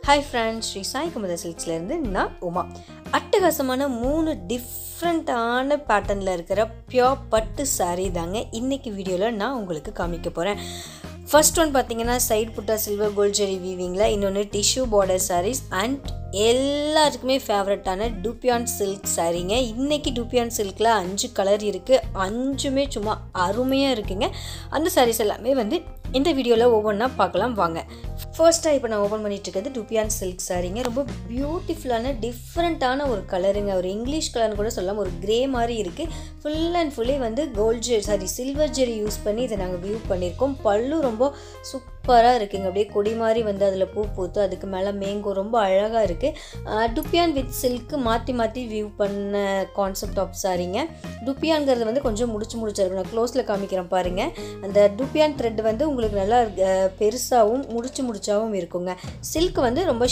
hi friends Sri Sai Kumudha சில்க்ஸ்லேருந்து நான் உமா அட்டகாசமான மூணு டிஃப்ரெண்ட்டான பேட்டர்னில் இருக்கிற பியோர் பட்டு saree தாங்க இன்னைக்கு வீடியோவில் நான் உங்களுக்கு காமிக்க போகிறேன் ஃபர்ஸ்ட் ஒன் பார்த்தீங்கன்னா சைடு புட்டா சில்வர் கோல்ட் ஜெரி வீவிங்கில் இன்னொன்று டிஷ்யூ பார்டர் sarees அண்ட் எல்லாருக்குமே ஃபேவரட்டான டூப்பியான் சில்க் சாரீங்க இன்னைக்கு டூப்பியான் சில்கில் அஞ்சு கலர் இருக்குது அஞ்சுமே சும்மா அருமையாக இருக்குங்க அந்த sarees எல்லாமே வந்து இந்த வீடியோவில் ஒவ்வொன்றா பார்க்கலாம் வாங்க ஃபர்ஸ்ட்டாக இப்போ நான் ஓப்பன் பண்ணிட்டு இருக்கிறது டுப்பியான் சில்க் சாரீங்க ரொம்ப பியூட்டிஃபுல்லான டிஃப்ரெண்ட்டான ஒரு கலருங்க ஒரு இங்கிலீஷ் கலர்னு கூட சொல்லலாம் ஒரு கிரே மாதிரி இருக்குது ஃபுல் அண்ட் ஃபுல்லி வந்து gold zari sorry silver zari use பண்ணி இதை நாங்கள் வியூ பண்ணியிருக்கோம் பல்லு ரொம்ப சூப்பராக இருக்குங்க அப்படியே கொடி மாதிரி வந்து அதில் பூ பூத்து அதுக்கு மேலே மேங்கோ ரொம்ப அழகாக இருக்குது டுப்பியான் வித் சில்க்கு மாற்றி மாற்றி வியூ பண்ண கான்செப்ட் ஆஃப் சாரீங்க டுப்பியான்ங்கிறது வந்து கொஞ்சம் முடிச்சு முடிச்சிருக்கு நான் க்ளோஸில் காமிக்கிறேன் பாருங்கள் அந்த டுப்பியான் த்ரெட் வந்து உங்களுக்கு நல்லா அஹ், பெருசாகவும் முடிச்சு முடிச்சாவும் இருக்குங்க சில்க் வந்து ரொம்ப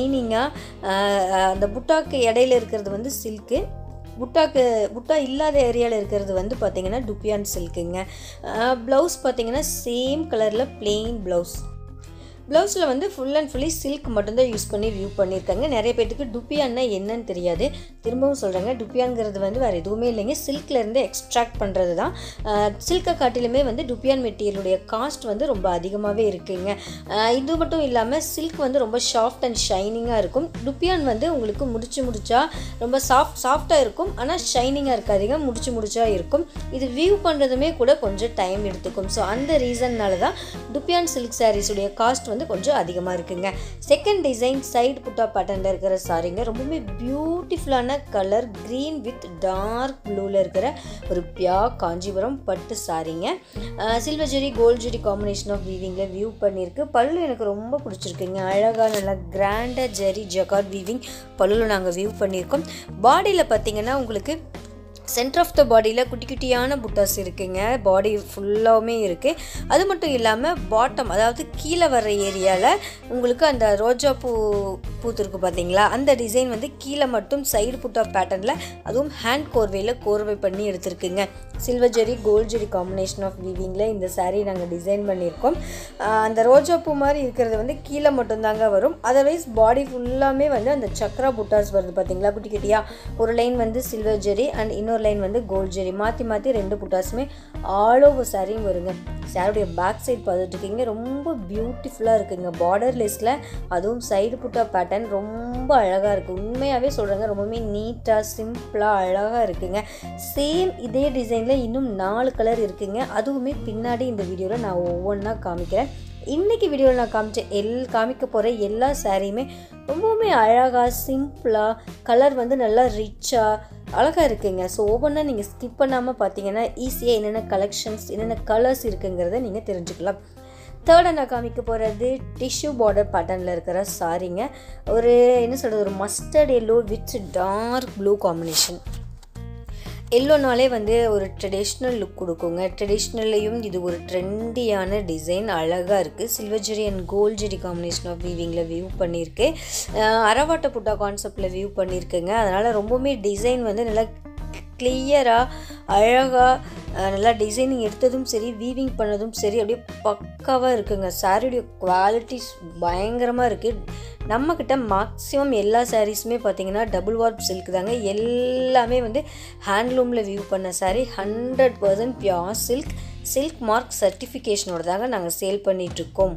ஷைனிங்காக அந்த புட்டாக்கு இடையில இருக்கிறது வந்து சில்க்கு புட்டாக்கு புட்டா இல்லாத ஏரியாவில் இருக்கிறது வந்து பார்த்தீங்கன்னா டுப்பியான் சில்க்குங்க ப்ளவுஸ் பார்த்தீங்கன்னா சேம் கலரில் plain ப்ளவுஸ் ப்ளவுஸில் வந்து ஃபுல் அண்ட் ஃபுல்லி சில்க் மட்டும்தான் யூஸ் பண்ணி வியூ பண்ணியிருக்காங்க நிறைய பேர்த்துக்கு டுப்பியான்னா என்னன்னு தெரியாது திரும்பவும் சொல்கிறாங்க டுப்பியான்ங்கிறது வந்து வேறு எதுவுமே இல்லைங்க சில்க்லேருந்து எக்ஸ்ட்ராக்ட் பண்ணுறது தான் சில்கை காட்டிலுமே வந்து டுப்பியான் மெட்டீரியலுடைய காஸ்ட் வந்து ரொம்ப அதிகமாகவே இருக்குங்க அஹ் இது மட்டும் இல்லாமல் சில்க் வந்து ரொம்ப சாஃப்ட் அண்ட் ஷைனிங்காக இருக்கும் டுப்பியான் வந்து உங்களுக்கு முடிச்சு முடிச்சா ரொம்ப சாஃப்ட் சாஃப்டாக இருக்கும் ஆனால் ஷைனிங்காக இருக்காதுங்க முடிச்சு முடிச்சா இருக்கும் இது வியூ பண்ணுறதுமே கூட கொஞ்சம் டைம் எடுத்துக்கும் ஸோ அந்த ரீசன்னால தான் டுப்பியான் சில்க் சாரீஸுடைய காஸ்ட் வந்து கொஞ்சம் அதிகமாக இருக்குங்க செகண்ட் டிசைன் சைடு புட்டா பேட்டர்னில் இருக்கிற சாரீங்க ரொம்பவுமே பியூட்டிஃபுல்லான கலர் க்ரீன் வித் டார்க் ப்ளூவில் இருக்கிற ஒரு பியா காஞ்சிபுரம் பட்டு சாரீங்க silver zari gold zari combination of வீவிங்கில் வியூ பண்ணியிருக்கு பல்லு எனக்கு ரொம்ப பிடிச்சிருக்குங்க அழகாக நல்லா கிராண்டாக ஜெரி ஜகார்ட் வீவிங் பல்லுல நாங்கள் வியூ பண்ணியிருக்கோம் பாடியில் பார்த்தீங்கன்னா உங்களுக்கு சென்டர் ஆஃப் த பாடியில் குட்டி குட்டியான புட்டாஸ் இருக்குங்க பாடி ஃபுல்லாகவுமே இருக்குது அது மட்டும் இல்லாமல் பாட்டம் அதாவது கீழே வர ஏரியாவில் உங்களுக்கு அந்த ரோஜா பூ பூத்துருக்கு பார்த்தீங்களா அந்த டிசைன் வந்து கீழே மட்டும் சைடு புட்டா பேட்டர்னில் அதுவும் ஹேண்ட் கோர்வையில் கோர்வை பண்ணி எடுத்திருக்குங்க silver zari gold zari combination of வீவிங்கில் இந்த saree நாங்கள் டிசைன் பண்ணியிருக்கோம் ஆஹ் அந்த ரோஜா பூ மாதிரி இருக்கிறது வந்து கீழே மட்டும்தாங்க வரும் அதர்வைஸ் பாடி ஃபுல்லாமே வந்து அந்த சக்ரா புட்டாஸ் வருது பார்த்தீங்களா குட்டி குட்டியாக ஒரு லைன் வந்து சில்வர் ஜெரி அண்ட் இன்னொரு லைன் வந்து கோல்ட் ஜெரி மாற்றி மாற்றி ரெண்டு புட்டாஸுமே ஆல் ஓவர் சாரியும் வருங்க சாரியுடைய பேக் சைட் பார்த்துட்ருக்கீங்க ரொம்ப பியூட்டிஃபுல்லாக இருக்குங்க பார்டர் லிஸ்ட்டில் அதுவும் சைடு புட்டா பேட்டர்ன் ரொம்ப அழகாக இருக்குது உண்மையாகவே சொல்கிறேங்க ரொம்பவுமே நீட்டாக சிம்பிளாக அழகாக இருக்குங்க சேம் இதே டிசைனில் இன்னும் நாலு கலர் இருக்குங்க அதுவுமே பின்னாடி இந்த வீடியோவில் நான் ஒவ்வொன்றா காமிக்கிறேன் இன்றைக்கி வீடியோவில் நான் காமிச்ச எல் காமிக்க போகிற எல்லா சாரியுமே ரொம்பவுமே அழகாக சிம்பிளாக கலர் வந்து நல்லா ரிச்சாக அழகாக இருக்குங்க ஸோ ஒவ்வொன்றா நீங்கள் ஸ்கிப் பண்ணாமல் பார்த்தீங்கன்னா ஈஸியாக என்னென்ன கலெக்ஷன்ஸ் என்னென்ன கலர்ஸ் இருக்குங்கிறத நீங்கள் தெரிஞ்சுக்கலாம் தேர்டாக நான் காமிக்க போகிறது டிஷ்யூ பார்டர் பேட்டர்னில் இருக்கிற சாரிங்க ஒரு என்ன சொல்கிறது ஒரு mustard yellow with dark blue combination எல்லோனாலே வந்து ஒரு ட்ரெடிஷ்னல் லுக் கொடுக்குங்க ட்ரெடிஷ்னல்லையும் இது ஒரு ட்ரெண்டியான டிசைன் அழகாக இருக்குது silver zari and gold zari combination of வீவிங்கில் வியூ பண்ணியிருக்கு அஹ் அரவாட்ட புட்டா கான்செப்டில் வியூ பண்ணியிருக்குங்க அதனால் ரொம்பவுமே டிசைன் வந்து நல்லா கிளியராக அழகாக நல்லா டிசைனிங் எடுத்ததும் சரி வீவிங் பண்ணதும் சரி அப்படியே பக்காவாக இருக்குங்க சாரியுடைய குவாலிட்டிஸ் பயங்கரமாக இருக்குது நம்மக்கிட்ட மேக்ஸிமம் எல்லா சாரீஸுமே பார்த்தீங்கன்னா டபுள் வார்ப் சில்க் தாங்க எல்லாமே வந்து ஹேண்ட்லூமில் வியூ பண்ண sari hundred percent pure silk silk mark சர்டிஃபிகேஷனோட தாங்க நாங்கள் சேல் பண்ணிகிட்ருக்கோம்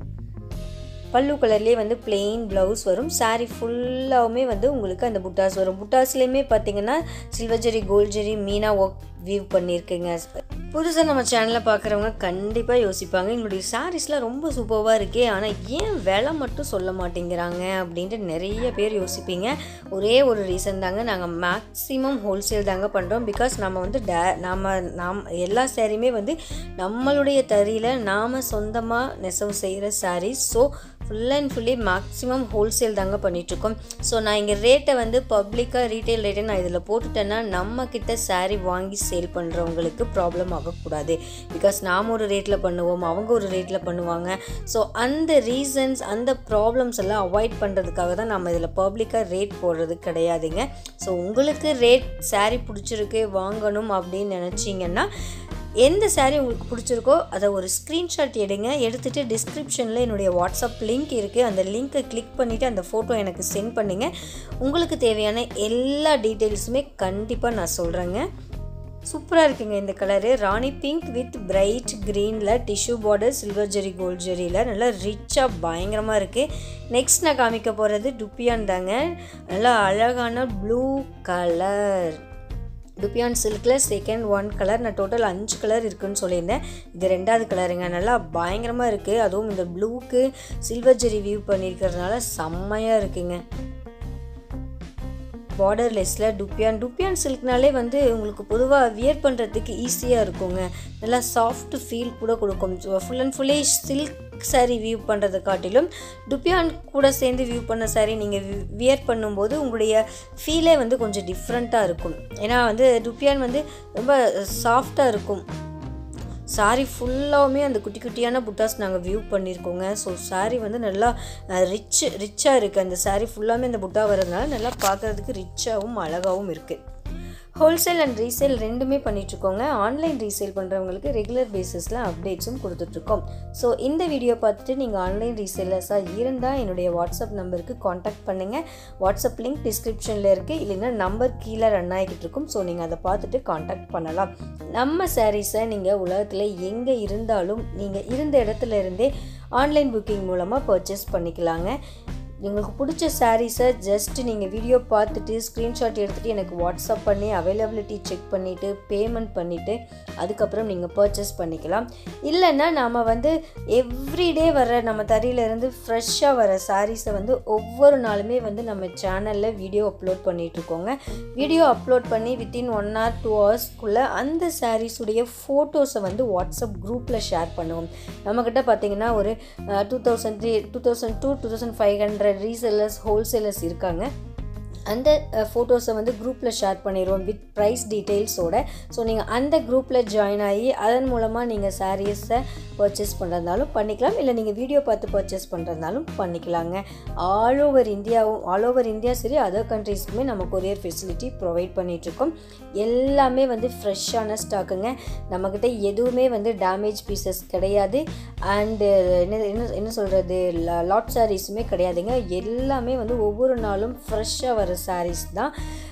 பல்லு கலர்லேயே வந்து plain ப்ளவுஸ் வரும் saree ஃபுல்லாகவுமே வந்து உங்களுக்கு அந்த புட்டாஸ் வரும் புட்டாஸ்லேயுமே பார்த்தீங்கன்னா silver zari gold zari meena work view பண்ணியிருக்குங்க புதுசாக நம்ம சேனலில் பார்க்குறவங்க கண்டிப்பாக யோசிப்பாங்க எங்களுடைய சாரீஸ்லாம் ரொம்ப சூப்பராக இருக்கே ஆனால் ஏன் விலை மட்டும் சொல்ல மாட்டேங்கிறாங்க அப்படின்ட்டு நிறைய பேர் யோசிப்பீங்க ஒரே ஒரு ரீசன் தாங்க நாங்கள் மேக்ஸிமம் ஹோல்சேல் தாங்க பண்ணுறோம் பிகாஸ் நம்ம வந்து டே நாம் நாம் எல்லா சாரியுமே வந்து நம்மளுடைய தறியில் நாம் சொந்தமாக நெசவு செய்கிற sarees so full and fully maximum wholesale தாங்க பண்ணிகிட்ருக்கோம் ஸோ நான் இங்கே ரேட்டை வந்து பப்ளிக்காக ரீட்டைல் ரேட்டை நான் இதில் போட்டுட்டேன்னா நம்ம கிட்ட saree வாங்கி சேல் பண்ணுறவங்களுக்கு ப்ராப்ளம் ஆகக்கூடாது பிகாஸ் நாம் ஒரு ரேட்டில் பண்ணுவோம் அவங்க ஒரு ரேட்டில் பண்ணுவாங்க ஸோ அந்த ரீசன்ஸ் அந்த ப்ராப்ளம்ஸ் எல்லாம் அவாய்ட் பண்ணுறதுக்காக தான் நம்ம இதில் பப்ளிக்காக ரேட் போடுறது கிடையாதுங்க ஸோ உங்களுக்கு ரேட் saree பிடிச்சிருக்கு வாங்கணும் அப்படின்னு நினச்சிங்கன்னா எந்த saree உங்களுக்கு பிடிச்சிருக்கோ அதை ஒரு ஸ்க்ரீன்ஷாட் எடுங்க எடுத்துகிட்டு டிஸ்கிரிப்ஷனில் என்னுடைய வாட்ஸ்அப் லிங்க் இருக்குது அந்த லிங்க்கை கிளிக் பண்ணிவிட்டு அந்த ஃபோட்டோ எனக்கு சென்ட் பண்ணுங்கள் உங்களுக்கு தேவையான எல்லா டீட்டெயில்ஸுமே கண்டிப்பாக நான் சொல்கிறேங்க சூப்பராக இருக்குங்க இந்த colour rani pink with bright க்ரீனில் tissue border silver zari gold ஜெரியில் நல்லா ரிச்சாக பயங்கரமாக இருக்குது நெக்ஸ்ட் நான் காமிக்க போகிறது டுப்பியான் தாங்க நல்லா அழகான ப்ளூ கலர் டுப்பியான் சில்கில் செகண்ட் ஒன் கலர் நான் டோட்டல் அஞ்சு கலர் இருக்குன்னு சொல்லியிருந்தேன் இது ரெண்டாவது கலருங்க நல்லா பயங்கரமாக இருக்குது அதுவும் இந்த ப்ளூக்கு சில்வர் ஜெரி வியூ பண்ணியிருக்கிறதுனால செம்மையாக இருக்குங்க பார்டர்லெஸ்ஸில் டுப்பியான் டுப்பியான் சில்க்னாலே வந்து உங்களுக்கு பொதுவாக வியர் பண்ணுறதுக்கு ஈஸியாக இருக்குங்க நல்லா சாஃப்ட் ஃபீல் கூட கொடுக்கும் full and fully silk saree weave பண்ணுறதை காட்டிலும் டுப்பியான் கூட சேர்ந்து வியூ பண்ண saree நீங்கள் வியர் பண்ணும்போது உங்களுடைய ஃபீலே வந்து கொஞ்சம் டிஃப்ரெண்ட்டாக இருக்கும் ஏன்னா வந்து டுப்பியான் வந்து ரொம்ப சாஃப்டாக இருக்கும் சாரி ஃபுல்லாகவுமே அந்த குட்டி குட்டியான புட்டாஸ் நாங்கள் வியூ பண்ணியிருக்கோங்க ஸோ சாரி வந்து நல்லா ரிச் ரிச்சாக இருக்குது அந்த சாரி ஃபுல்லாமே அந்த புட்டா வர்றதுனால நல்லா பார்க்குறதுக்கு ரிச்சாகவும் அழகாகவும் இருக்குது ஹோல்சேல் அண்ட் ரீசேல் ரெண்டுமே பண்ணிகிட்ருக்கோங்க ஆன்லைன் ரீசேல் பண்ணுறவங்களுக்கு ரெகுலர் பேசிஸில் அப்டேட்ஸும் கொடுத்துட்ருக்கோம் ஸோ இந்த வீடியோ பார்த்துட்டு நீங்கள் ஆன்லைன் ரீசேலர்ஸாக இருந்தால் என்னுடைய வாட்ஸ்அப் நம்பருக்கு காண்டாக்ட் பண்ணுங்கள் வாட்ஸ்அப் லிங்க் டிஸ்கிரிப்ஷனில் இருக்குது இல்லைன்னா நம்பர் கீழே ரன் ஆகிக்கிட்டு இருக்கும் ஸோ நீங்கள் அதை பார்த்துட்டு காண்டாக்ட் பண்ணலாம் நம்ம சாரீஸை நீங்கள் உலகத்தில் எங்கே இருந்தாலும் நீங்கள் இருந்த இடத்துல இருந்தே ஆன்லைன் புக்கிங் மூலமாக பர்ச்சேஸ் பண்ணிக்கலாங்க உங்களுக்கு பிடிச்ச சாரீஸை ஜஸ்ட் நீங்கள் வீடியோ பார்த்துட்டு ஸ்க்ரீன்ஷாட் எடுத்துகிட்டு எனக்கு வாட்ஸ்அப் பண்ணி அவைலபிலிட்டி செக் பண்ணிவிட்டு பேமெண்ட் பண்ணிவிட்டு அதுக்கப்புறம் நீங்கள் பர்ச்சேஸ் பண்ணிக்கலாம் இல்லைன்னா நாம் வந்து எவ்ரிடே வர நம்ம தறியிலேருந்து ஃப்ரெஷ்ஷாக வர சாரீஸை வந்து ஒவ்வொரு நாளுமே வந்து நம்ம சேனலில் வீடியோ அப்லோட் பண்ணிகிட்ருக்கோங்க வீடியோ அப்லோட் பண்ணி வித்தின் ஒன் ஆர் டூ ஹவர்ஸ்க்குள்ளே அந்த சாரீஸுடைய ஃபோட்டோஸை வந்து வாட்ஸ்அப் குரூப்பில் ஷேர் பண்ணுவோம் நம்மக்கிட்ட பார்த்தீங்கன்னா ஒரு two thousand three two thousand two two thousand five hundred resellers wholesalers இருக்காங்க அந்த ஃபோட்டோஸை வந்து குரூப்பில் ஷேர் பண்ணிடுவோம் வித் ப்ரைஸ் டீட்டெயில்ஸோட ஸோ நீங்கள் அந்த குரூப்பில் ஜாயின் ஆகி அதன் மூலமாக நீங்கள் சாரீஸை பர்ச்சேஸ் பண்ணுறதுனாலும் பண்ணிக்கலாம் இல்லை நீங்கள் வீடியோ பார்த்து பர்ச்சேஸ் பண்ணுறதுனாலும் பண்ணிக்கலாங்க ஆல் ஓவர் இந்தியாவும் ஆல் ஓவர் இந்தியா சரி அதர் கண்ட்ரீஸ்க்குமே நம்ம கொரியர் ஃபெசிலிட்டி ப்ரொவைட் பண்ணிகிட்ருக்கோம் எல்லாமே வந்து ஃப்ரெஷ்ஷான ஸ்டாக்குங்க நம்மக்கிட்ட எதுவுமே வந்து டேமேஜ் பீசஸ் கிடையாது அண்டு என்ன என்ன என்ன சொல்கிறது லாட் சாரீஸுமே கிடையாதுங்க எல்லாமே வந்து ஒவ்வொரு நாளும் ஃப்ரெஷ்ஷாக வர சாரீஸ் தான்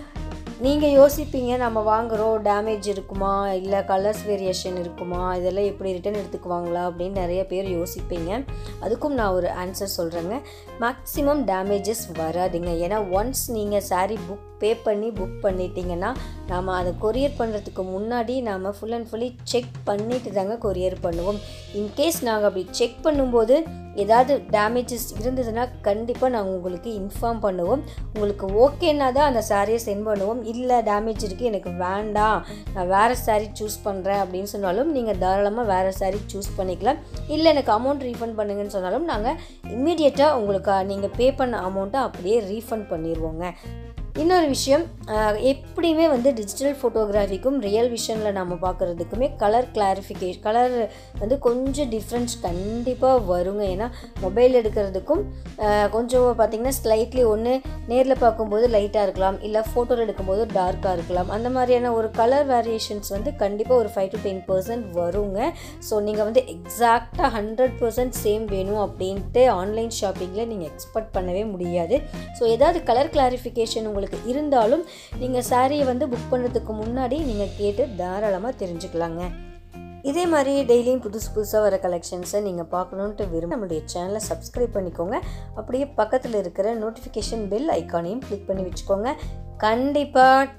நீங்கள் யோசிப்பீங்க நம்ம வாங்குகிறோம் டேமேஜ் இருக்குமா இல்லை கலர்ஸ் வேரியேஷன் இருக்குமா இதெல்லாம் எப்படி ரிட்டன் எடுத்துக்குவாங்களா அப்படின்னு நிறைய பேர் யோசிப்பீங்க அதுக்கும் நான் ஒரு ஆன்சர் சொல்கிறேங்க மேக்ஸிமம் டேமேஜஸ் வராதுங்க ஏன்னா ஒன்ஸ் நீங்கள் சாரீ புக் பே பண்ணி புக் பண்ணிட்டீங்கன்னா நாம் அதை கொரியர் பண்ணுறதுக்கு முன்னாடி நாம் ஃபுல் அண்ட் ஃபுல்லி செக் பண்ணிட்டு தாங்க கொரியர் பண்ணுவோம் இன்கேஸ் நாங்கள் அப்படி செக் பண்ணும்போது ஏதாவது டேமேஜஸ் இருந்ததுன்னா கண்டிப்பாக நாங்கள் உங்களுக்கு இன்ஃபார்ம் பண்ணுவோம் உங்களுக்கு ஓகேன்னா தான் அந்த சாரியை சென்ட் பண்ணுவோம் இல்லை டேமேஜ் இருக்குது எனக்கு வேண்டாம் நான் வேறு சாரீ சூஸ் பண்ணுறேன் அப்படின்னு சொன்னாலும் நீங்கள் தாராளமாக வேறு சாரீ சூஸ் பண்ணிக்கலாம் இல்லை எனக்கு அமௌண்ட் ரீஃபண்ட் பண்ணுங்கன்னு சொன்னாலும் நாங்கள் இம்மீடியட்டாக உங்களுக்கு நீங்கள் பே பண்ண அமௌண்ட்டை அப்படியே ரீஃபண்ட் பண்ணிடுவோங்க இன்னொரு விஷயம் எப்படியுமே வந்து டிஜிட்டல் ஃபோட்டோகிராஃபிக்கும் ரியல் விஷனில் நம்ம பார்க்குறதுக்குமே கலர் கிளாரிஃபிகேஷன் கலர் வந்து கொஞ்சம் டிஃப்ரென்ஸ் கண்டிப்பாக வருங்க ஏன்னா மொபைல் எடுக்கிறதுக்கும் கொஞ்சம் பார்த்திங்கன்னா ஸ்லைட்லி ஒன்று நேரில் பார்க்கும்போது லைட்டாக இருக்கலாம் இல்லை ஃபோட்டோவில் எடுக்கும்போது டார்க்காக இருக்கலாம் அந்த மாதிரியான ஒரு கலர் வேரியேஷன்ஸ் வந்து கண்டிப்பாக ஒரு ஃபைவ் டு டென் பர்சன்ட் வருங்க ஸோ நீங்கள் வந்து எக்ஸாக்டாக ஹண்ட்ரட் பர்சன்ட் சேம் வேணும் அப்படின்ட்டு ஆன்லைன் ஷாப்பிங்கில் நீங்கள் எக்ஸ்பெக்ட் பண்ணவே முடியாது ஸோ ஏதாவது கலர் கிளாரிஃபிகேஷன் உங்களுக்கு உங்களுக்கு இருந்தாலும் நீங்கள் சாரியை வந்து புக் பண்ணுறதுக்கு முன்னாடி நீங்கள் கேட்டு தாராளமாக தெரிஞ்சுக்கலாங்க இதே மாதிரி டெய்லியும் புதுசு புதுசாக வர கலெக்ஷன்ஸை நீங்கள் பார்க்கணுன்ட்டு விரும்ப நம்மளுடைய சேனலை சப்ஸ்கிரைப் பண்ணிக்கோங்க அப்படியே பக்கத்தில் இருக்கிற நோட்டிஃபிகேஷன் பெல் ஐக்கானையும் கிளிக் பண்ணி வச்சுக்கோங்க கண்டிப்பாக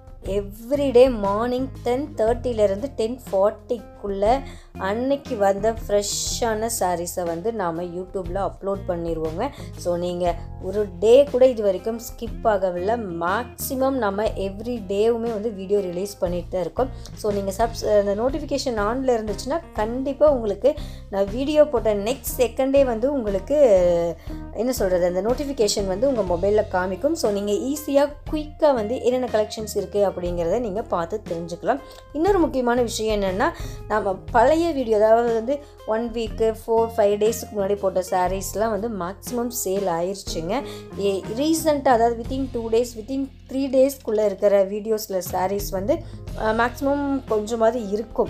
எவ்ரிடே மார்னிங் டென் தேர்ட்டிலேருந்து டென் ஃபார்ட்டிக்குள்ளே அன்னைக்கு வந்த ஃப்ரெஷ்ஷான சாரீஸை வந்து நாம் யூடியூப்பில் அப்லோட் பண்ணிடுவோங்க ஸோ நீங்கள் ஒரு டே கூட இது வரைக்கும் ஸ்கிப் ஆகவில்லை மேக்ஸிமம் நம்ம எவ்ரி டேவுமே வந்து வீடியோ ரிலீஸ் பண்ணிட்டு தான் இருக்கோம் ஸோ நீங்கள் சப்ஸ் அந்த நோட்டிஃபிகேஷன் ஆனில் இருந்துச்சுன்னா கண்டிப்பாக உங்களுக்கு நான் வீடியோ போட்ட நெக்ஸ்ட் செகண்டே வந்து உங்களுக்கு என்ன சொல்கிறது அந்த நோட்டிஃபிகேஷன் வந்து உங்கள் மொபைலில் காமிக்கும் ஸோ நீங்கள் ஈஸியாக குயிக்காக வந்து என்னென்ன கலெக்ஷன்ஸ் இருக்குது அப்படிங்கிறத நீங்கள் பார்த்து தெரிஞ்சுக்கலாம் இன்னொரு முக்கியமான விஷயம் என்னென்னா நம்ம பழைய வீடியோ அதாவது வந்து ஒன் வீக்கு ஃபோர் ஃபைவ் டேஸுக்கு முன்னாடி போட்ட சாரீஸ்லாம் வந்து மேக்ஸிமம் சேல் ஆயிடுச்சுங்க ஏ ரீசெண்டாக அதாவது within two days within three டேஸ்க்குள்ளே இருக்கிற வீடியோஸில் சாரீஸ் வந்து மேக்ஸிமம் கொஞ்சமாவது இருக்கும்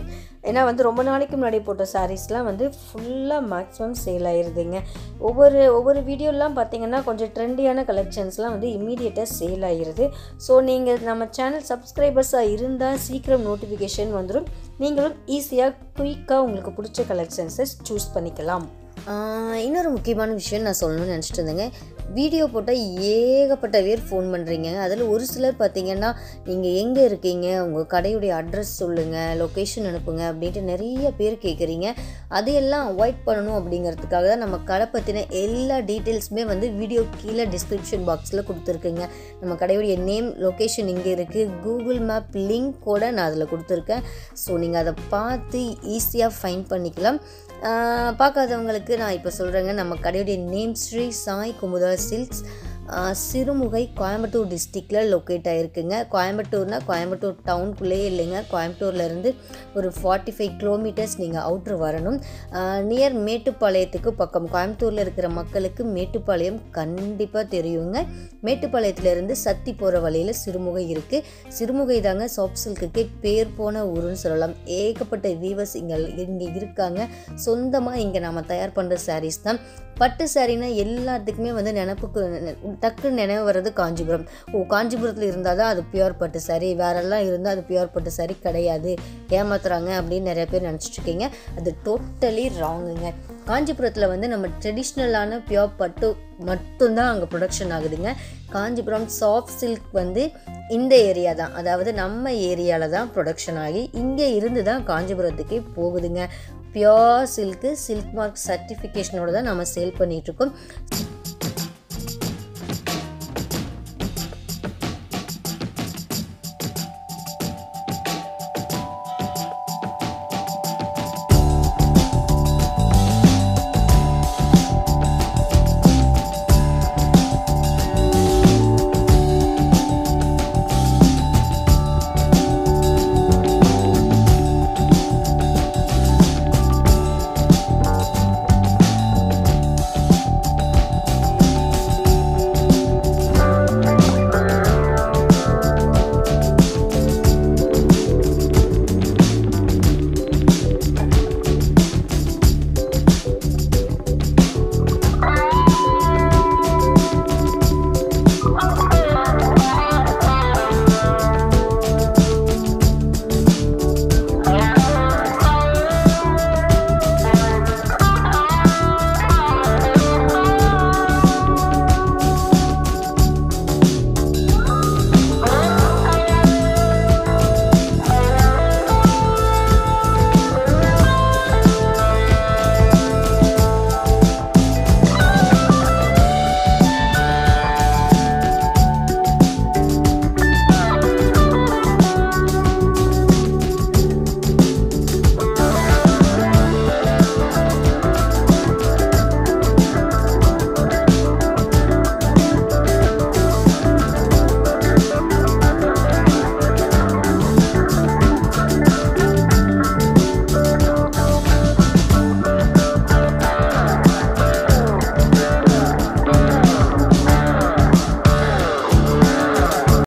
ஏன்னா வந்து ரொம்ப நாளைக்கு முன்னாடி போட்ட சாரீஸ்லாம் வந்து ஃபுல்லாக மேக்ஸிமம் சேல் ஆயிருதுங்க ஒவ்வொரு ஒவ்வொரு வீடியோலாம் பார்த்தீங்கன்னா கொஞ்சம் ட்ரெண்டியான கலெக்ஷன்ஸ்லாம் வந்து இம்மீடியட்டாக சேல் ஆகிருது ஸோ நீங்கள் நம்ம சேனல் சப்ஸ்கிரைபர்ஸாக இருந்தால் சீக்கிரம் நோட்டிஃபிகேஷன் வந்துடும் நீங்களும் ஈஸியாக குயிக்காக உங்களுக்கு பிடிச்ச கலெக்ஷன்ஸை சூஸ் பண்ணிக்கலாம் ஆஹ் இன்னொரு முக்கியமான விஷயம் நான் சொல்லணும்னு நினச்சிட்டு இருந்தேங்க வீடியோ போட்டால் ஏகப்பட்ட பேர் ஃபோன் பண்ணுறீங்க அதில் ஒரு சிலர் பார்த்தீங்கன்னா நீங்கள் எங்கே இருக்கீங்க உங்கள் கடையுடைய அட்ரஸ் சொல்லுங்கள் லொக்கேஷன் அனுப்புங்க அப்படின்ட்டு நிறைய பேர் கேட்குறீங்க அதையெல்லாம் அவாய்ட் பண்ணணும் அப்படிங்கிறதுக்காக தான் நம்ம கடை பற்றின எல்லா டீட்டெயில்ஸுமே வந்து வீடியோ கீழே டிஸ்கிரிப்ஷன் பாக்ஸில் கொடுத்துருக்குங்க நம்ம கடையுடைய நேம் லொக்கேஷன் இங்கே இருக்குது கூகுள் மேப் லிங்க் கூட நான் அதில் கொடுத்துருக்கேன் ஸோ நீங்கள் அதை பார்த்து ஈஸியாக ஃபைன் பண்ணிக்கலாம் ஆஹ் பார்க்காதவங்களுக்கு நான் இப்போ சொல்கிறேங்க நம்ம கடையுடைய நேம் ஸ்ரீ சாய் குமுதா சில்க்ஸ் ஆஹ் சிறுமுகை கோயம்புத்தூர் டிஸ்ட்ரிக்டில் லொக்கேட் ஆகிருக்குங்க கோயம்புத்தூர்னா கோயம்புத்தூர் டவுனுக்குள்ளேயே இல்லைங்க கோயம்புத்தூர்லேருந்து ஒரு ஃபார்ட்டி ஃபைவ் கிலோமீட்டர்ஸ் நீங்கள் அவுட்ரு வரணும் நியர் மேட்டுப்பாளையத்துக்கு பக்கம் கோயம்புத்தூரில் இருக்கிற மக்களுக்கு மேட்டுப்பாளையம் கண்டிப்பாக தெரியுங்க மேட்டுப்பாளையத்துலேருந்து சத்தி போகிற வழியில் சிறுமுகை இருக்குது சிறுமுகை தாங்க சாஃப்ட் சில்க்குக்கு பேர் போன ஊருன்னு சொல்லலாம் ஏகப்பட்ட வீவர்ஸ் இங்கே இங்கே இருக்காங்க சொந்தமாக இங்கே நாம் தயார் பண்ணுற சாரீஸ் தான் பட்டு சாரீனா எல்லாத்துக்குமே வந்து நினப்புக்கு டக்குன்னு நினைவு வர்றது காஞ்சிபுரம் ஓ காஞ்சிபுரத்தில் இருந்தால் தான் அது பியூர் பட்டு சாரி வேறெல்லாம் இருந்தால் அது பியூர் பட்டு சாரி கிடையாது ஏமாத்துறாங்க அப்படின்னு நிறைய பேர் நினச்சிட்டு இருக்கீங்க அது டோட்டலி ராங்குங்க காஞ்சிபுரத்தில் வந்து நம்ம ட்ரெடிஷ்னலான பியூர் பட்டு மட்டும்தான் அங்கே ப்ரொடக்ஷன் ஆகுதுங்க காஞ்சிபுரம் சாஃப்ட் சில்க் வந்து இந்த ஏரியா தான் அதாவது நம்ம ஏரியாவில் தான் ப்ரொடக்ஷன் ஆகி இங்கே இருந்து தான் காஞ்சிபுரத்துக்கே போகுதுங்க பியோர் சில்க்கு சில்க் மார்க் சர்டிஃபிகேஷனோட தான் நம்ம சேல் பண்ணிகிட்ருக்கோம்